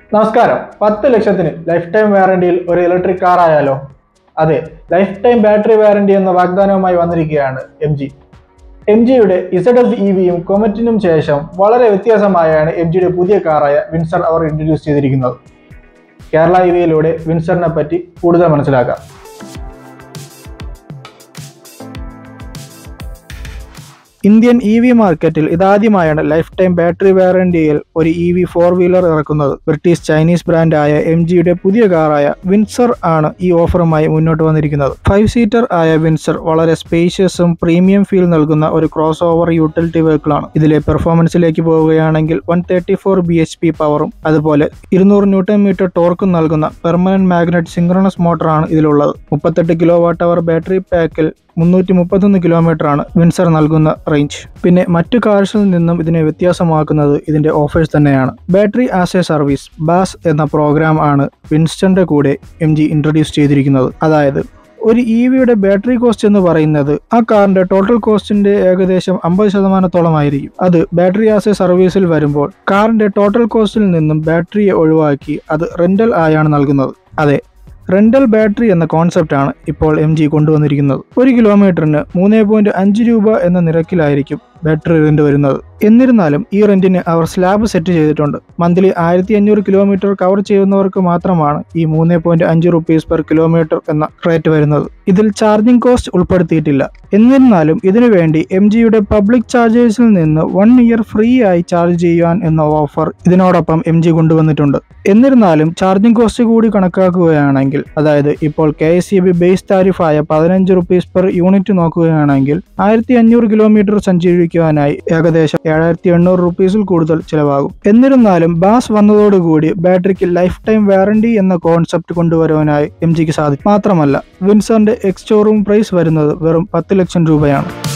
നമസ്കാരം പത്ത് ലക്ഷത്തിന് ലൈഫ് ടൈം വാറണ്ടിയിൽ ഒരു ഇലക്ട്രിക് കാർ ആയാലോ അതെ ലൈഫ് ടൈം ബാറ്ററി വാറണ്ടി എന്ന വാഗ്ദാനവുമായി വന്നിരിക്കുകയാണ് എം ജി എം ജിയുടെ ഇസഡ് എസ് ഇ വിയും കൊമറ്റിനും ശേഷം വളരെ വ്യത്യാസമായാണ് എം ജിയുടെ പുതിയ കാറായ വിൻസർ അവർ ഇൻട്രൊഡ്യൂസ് ചെയ്തിരിക്കുന്നത് കേരള ഇ വിയിലൂടെ വിൻസറിനെ പറ്റി കൂടുതൽ മനസ്സിലാക്കാം ഇന്ത്യൻ ഇ വി മാർക്കറ്റിൽ ഇതാദ്യമായാണ് ലൈഫ് ടൈം ബാറ്ററി വാറണ്ടിയിൽ ഒരു ഇ വി ഫോർ വീലർ ഇറക്കുന്നത് ബ്രിട്ടീഷ് ചൈനീസ് ബ്രാൻഡായ എം ജിയുടെ പുതിയ കാറായ വിൻസർ ആണ് ഈ ഓഫറുമായി മുന്നോട്ട് വന്നിരിക്കുന്നത് ഫൈവ് സീറ്റർ ആയ വിൻസർ വളരെ സ്പേഷ്യസും പ്രീമിയം ഫീൽ നൽകുന്ന ഒരു ക്രോസ് ഓവർ യൂട്ടിലിറ്റി വെഹിക്കിളാണ് ഇതിലെ പെർഫോമൻസിലേക്ക് പോവുകയാണെങ്കിൽ one thirty four B H P പവറും അതുപോലെ ഇരുന്നൂറ് ന്യൂട്ടൺ മീറ്റർ ടോർക്കും നൽകുന്ന പെർമനന്റ് മാഗ്നറ്റ് സിങ്ക്രണസ് മോട്ടറാണ് ഇതിലുള്ളത് മുപ്പത്തെട്ട് കിലോ വാട്ട് അവർ ബാറ്ററി പാക്കിൽ മുന്നൂറ്റി മുപ്പത്തൊന്ന് കിലോമീറ്റർ ആണ് വിൻസർ നൽകുന്ന റേഞ്ച് പിന്നെ മറ്റു കാർസിൽ നിന്നും ഇതിനെ വ്യത്യാസമാക്കുന്നത് ഇതിന്റെ ഓഫേഴ്സ് തന്നെയാണ് battery as a service BaaS എന്ന പ്രോഗ്രാം ആണ് വിൻസ്റ്റന്റെ കൂടെ എം ജി ഇൻട്രൊഡ്യൂസ് ചെയ്തിരിക്കുന്നത് അതായത് ഒരു ഇ വിയുടെ ബാറ്ററി കോസ്റ്റ് എന്ന് പറയുന്നത് ആ കാറിന്റെ ടോട്ടൽ കോസ്റ്റിന്റെ ഏകദേശം അമ്പത് ശതമാനത്തോളമായിരിക്കും അത് ബാറ്ററി ആസ് എ സർവീസിൽ വരുമ്പോൾ കാറിന്റെ ടോട്ടൽ കോസ്റ്റിൽ നിന്നും ബാറ്ററിയെ ഒഴിവാക്കി അത് റെന്റൽ ആയാണ് നൽകുന്നത് അതെ റെന്റൽ ബാറ്ററി എന്ന കോൺസെപ്റ്റാണ് ഇപ്പോൾ എം ജി കൊണ്ടുവന്നിരിക്കുന്നത് ഒരു കിലോമീറ്ററിന് മൂന്ന് പോയിന്റ് അഞ്ച് രൂപ എന്ന നിരക്കിലായിരിക്കും ബാറ്ററി റെന്റ് വരുന്നത് എന്നിരുന്നാലും ഈ റെന്റിന് അവർ സ്ലാബ് സെറ്റ് ചെയ്തിട്ടുണ്ട് മന്ത്ലി ആയിരത്തി അഞ്ഞൂറ് കിലോമീറ്റർ കവർ ചെയ്യുന്നവർക്ക് മാത്രമാണ് ഈ മൂന്ന് പോയിന്റ് അഞ്ച് റുപ്പീസ് പെർ കിലോമീറ്റർ എന്ന റേറ്റ് വരുന്നത് ഇതിൽ ചാർജിംഗ് കോസ്റ്റ് ഉൾപ്പെടുത്തിയിട്ടില്ല എന്നിരുന്നാലും ഇതിനു വേണ്ടി എം ജിയുടെ പബ്ലിക് ചാർജേഴ്സിൽ നിന്ന് വൺ ഇയർ ഫ്രീ ആയി ചാർജ് ചെയ്യുവാൻ എന്ന ഓഫർ ഇതിനോടൊപ്പം എം ജി കൊണ്ടുവന്നിട്ടുണ്ട് എന്നിരുന്നാലും ചാർജിംഗ് കോസ്റ്റ് കൂടി കണക്കാക്കുകയാണെങ്കിൽ അതായത് ഇപ്പോൾ K S C B base താരിഫായ പതിനഞ്ച് റുപ്പീസ് പെർ യൂണിറ്റ് നോക്കുകയാണെങ്കിൽ ആയിരത്തി അഞ്ഞൂറ് കിലോമീറ്റർ സഞ്ചരിക്കുവാനായി ഏകദേശം ഏഴായിരത്തി എണ്ണൂറ് റുപ്പീസിൽ കൂടുതൽ ചിലവാകും എന്നിരുന്നാലും ബാസ് വന്നതോടുകൂടി ബാറ്ററിക്ക് ലൈഫ് ടൈം വാറണ്ടി എന്ന കോൺസെപ്റ്റ് കൊണ്ടുവരുവാനായി എം ജിക്ക് സാധിക്കും മാത്രമല്ല വിൻസറിന്റെ എക്സ് ഷോറൂം പ്രൈസ് വരുന്നത് വെറും പത്ത് ലക്ഷം രൂപയാണ്